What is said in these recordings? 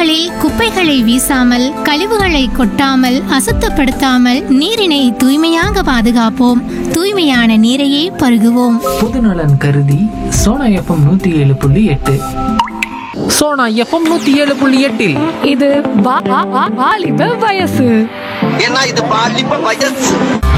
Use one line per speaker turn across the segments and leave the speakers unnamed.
சாலைகளில் குப்பைகளை வீசாமல் கழிவுகளை கொட்டாமல் அசுத்தப்படுத்தாமல் நீரினை தூய்மையாக பாதுகாப்போம் தூய்மையான நீரையே பருகுவோம்
பொதுநலன் கருதி சோனா எஃப்எம் நூத்தி ஏழு புள்ளி எட்டு சோனா எஃப்எம் நூத்தி ஏழு புள்ளி எட்டில்
இது வா- வா- வா- வாலிப வயசு
ஏன்னா இது பாலிப்ப வயசு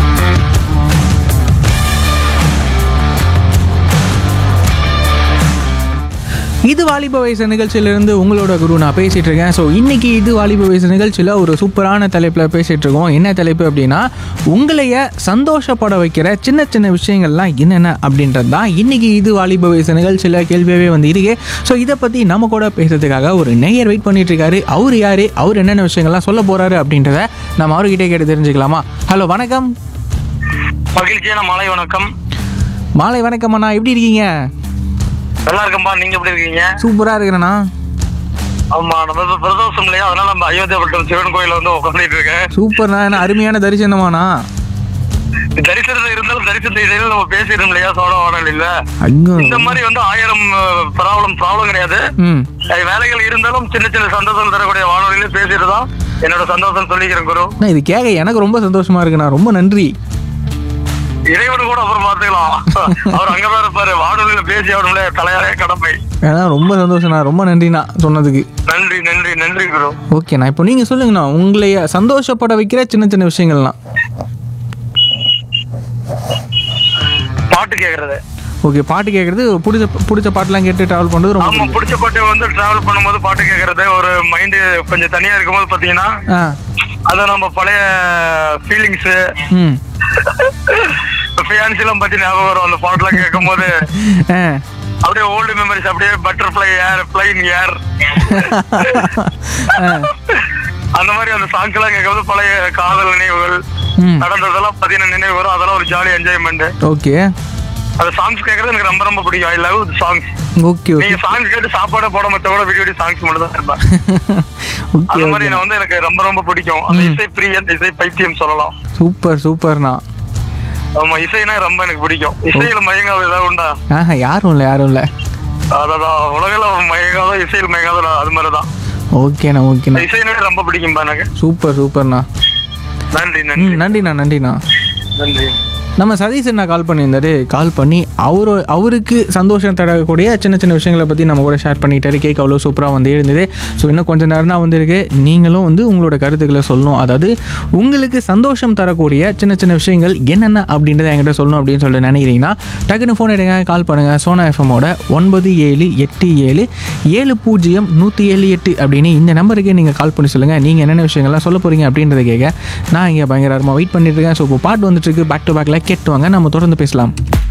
இது வாலிப வயசு நிகழ்ச்சியிலிருந்து உங்களோட குரு நான் பேசிட்டு இருக்கேன் ஸோ இன்னைக்கு இது வாலிப வயசு நிகழ்ச்சியில் ஒரு சூப்பரான தலைப்பில் பேசிட்டு இருக்கோம் என்ன தலைப்பு அப்படின்னா உங்களைய சந்தோஷப்பட வைக்கிற சின்ன சின்ன விஷயங்கள்லாம் என்னென்ன அப்படின்றது தான் இன்னைக்கு இது வாலிப வயசு நிகழ்ச்சியில் கேள்வியாகவே வந்து இருக்கு ஸோ இதை பற்றி நம்ம கூட பேசுறதுக்காக ஒரு நேயர் வெயிட் பண்ணிட்டு இருக்காரு அவர் யாரு அவர் என்னென்ன விஷயங்கள்லாம் சொல்ல போறாரு அப்படின்றத நம்ம அவர்கிட்டே கேட்டு தெரிஞ்சுக்கலாமா ஹலோ வணக்கம்
மகிழ்ச்சியான மாலை வணக்கம்
மாலை வணக்கம் அண்ணா எப்படி இருக்கீங்க
நல்லா இருக்கம்பா நீங்க எப்படி இருக்கீங்க
சூப்பராக இருக்கிறேண்ணா
ஆமா நம்ம இப்ப பிரதோஷம் இல்லையா அதனால நம்ம அயோத்தியாபட்டம் சிவன் கோயில வந்து உட்காந்துட்டு இருக்கேன்
சூப்பர்ண்ணா என்ன அருமையான தரிசனமாண்ணா
தரிசனத்துல இருந்தாலும் தரிசனத்தை இடையில நம்ம பேசிடும் இல்லையா சோழ வாடல் இல்ல
அங்க
இந்த மாதிரி வந்து ஆயிரம் ப்ராப்ளம் ப்ராப்ளம் கிடையாது
ம்
அது வேலைகள் இருந்தாலும் சின்ன சின்ன சந்தோஷம் தரக்கூடிய வானொலியில பேசிட்டு தான் என்னோட சந்தோஷம் சொல்லிக்கிறேன் குரு
அண்ணா, இது கேட்க எனக்கு ரொம்ப சந்தோஷமா இருக்குண்ணா ரொம்ப நன்றி
இறைவனு கூட அப்புறம் பாத்துக்கலாம் அவர் அங்கதான் இருப்பாரு வானொலியில பேசி ஆகணும்ல தலையாரே கடமை
ஏன்னா ரொம்ப சந்தோஷம்ண்ணா ரொம்ப நன்றிண்ணா சொன்னதுக்கு
நன்றி நன்றி நன்றி குரு
ஓகேண்ணா இப்போ நீங்கள் சொல்லுங்கண்ணா உங்களைய சந்தோஷப்பட வைக்கிற சின்ன சின்ன விஷயங்கள்லாம்
பாட்டு கேக்குறது
ஓகே பாட்டு கேட்குறது பிடிச்ச பிடிச்ச பாட்டெலாம் கேட்டு ட்ராவல் பண்ணுறது ரொம்ப
ஆமா
பிடிக்கும்.
பிடிச்ச பாட்டு வந்து டிராவல் பண்ணும்போது பாட்டு கேக்குறது ஒரு மைண்ட் கொஞ்சம் தனியா இருக்கும்போது பாத்தீங்கன்னா
ஆ
அது நம்ம பழைய ஃபீலிங்ஸ்
ம்
ஃபியான்ஸ் எல்லாம் பத்தி ஞாபகம் வரும் அந்த பாட்டுலாம் கேட்கும் போது
ஆ
அப்படியே ஓல்டு மெமரிஸ் அப்படியே பட்டர்ஃப்ளை ஏர் பிளைன் ஏர்
ஆ
அந்த மாதிரி அந்த சாங்ஸ் எல்லாம் கேட்கும்போது பழைய காதல் நினைவுகள்
ம்
நடந்ததெல்லாம் பாத்தீங்கன்னா நினைவு வரும் அதெல்லாம் ஒரு ஜாலி என்ஜாய்மெண்ட்
ஓகே
அந்த சாங்ஸ் கேட்கறது எனக்கு ரொம்ப ரொம்ப பிடிக்கும் I love songs
okay okay
நீங்க சாங்ஸ் கேட்டு சாப்பாடு போட மத்த கூட வீடியோ சாங்ஸ் மட்டும் தான் இருப்பேன்
ஓகே
அந்த மாதிரி
ஓகே
நான் வந்து எனக்கு ரொம்ப ரொம்ப பிடிக்கும் அந்த இசை பிரியன் இசை பைத்தியம் சொல்லலாம்
சூப்பர் சூப்பர்ண்ணா
ஆமா இசைனா ரொம்ப எனக்கு பிடிக்கும் இசையில மயங்காத ஏதாவது உண்டா
ஆஹா யாரும் இல்லை யாரும் இல்லை
அதான் உலகில மயங்காத இசையில் மயங்காத அது மாதிரிதான்
ஓகேண்ணா ஓகேண்ணா
இசைனாலே ரொம்ப பிடிக்கும்பா எனக்கு
சூப்பர் சூப்பர்ண்ணா
நன்றி
ம்
நன்றி
நன்றிண்ணா நன்றிண்ணா
நன்றி
நம்ம சதீஷ் அண்ணா கால் பண்ணியிருந்தாரு கால் பண்ணி அவரு அவருக்கு சந்தோஷம் தரக்கூடிய சின்ன சின்ன விஷயங்களை பற்றி நம்ம கூட ஷேர் பண்ணிட்டாரு கேக் அவ்வளோ சூப்பராக வந்து இருந்தது ஸோ இன்னும் கொஞ்சம் நேரம் தான் வந்திருக்கு நீங்களும் வந்து உங்களோட கருத்துக்களை சொல்லணும் அதாவது உங்களுக்கு சந்தோஷம் தரக்கூடிய சின்ன சின்ன விஷயங்கள் என்னென்ன அப்படின்றத என்கிட்ட சொல்லணும் அப்படின்னு சொல்லிட்டு நினைக்கிறீங்கன்னா டக்குன்னு ஃபோன் எடுங்க கால் பண்ணுங்கள் சோனா எஃப்எம்மோட ஒன்பது ஏழு எட்டு ஏழு ஏழு பூஜ்ஜியம் நூற்றி ஏழு எட்டு அப்படின்னு இந்த நம்பருக்கு நீங்கள் கால் பண்ணி சொல்லுங்கள் நீங்கள் என்னென்ன விஷயங்கள்லாம் சொல்ல போகிறீங்க அப்படின்றத கேட்க நான் இங்கே பயங்கரமாக வெயிட் பண்ணிட்டு இருக்கேன் ஸோ இப்போ பாட்டு வந்துட்டு இருக்கு பேக் டு பேக்கில் கேட்டுவாங்க நம்ம தொடர்ந்து பேசலாம்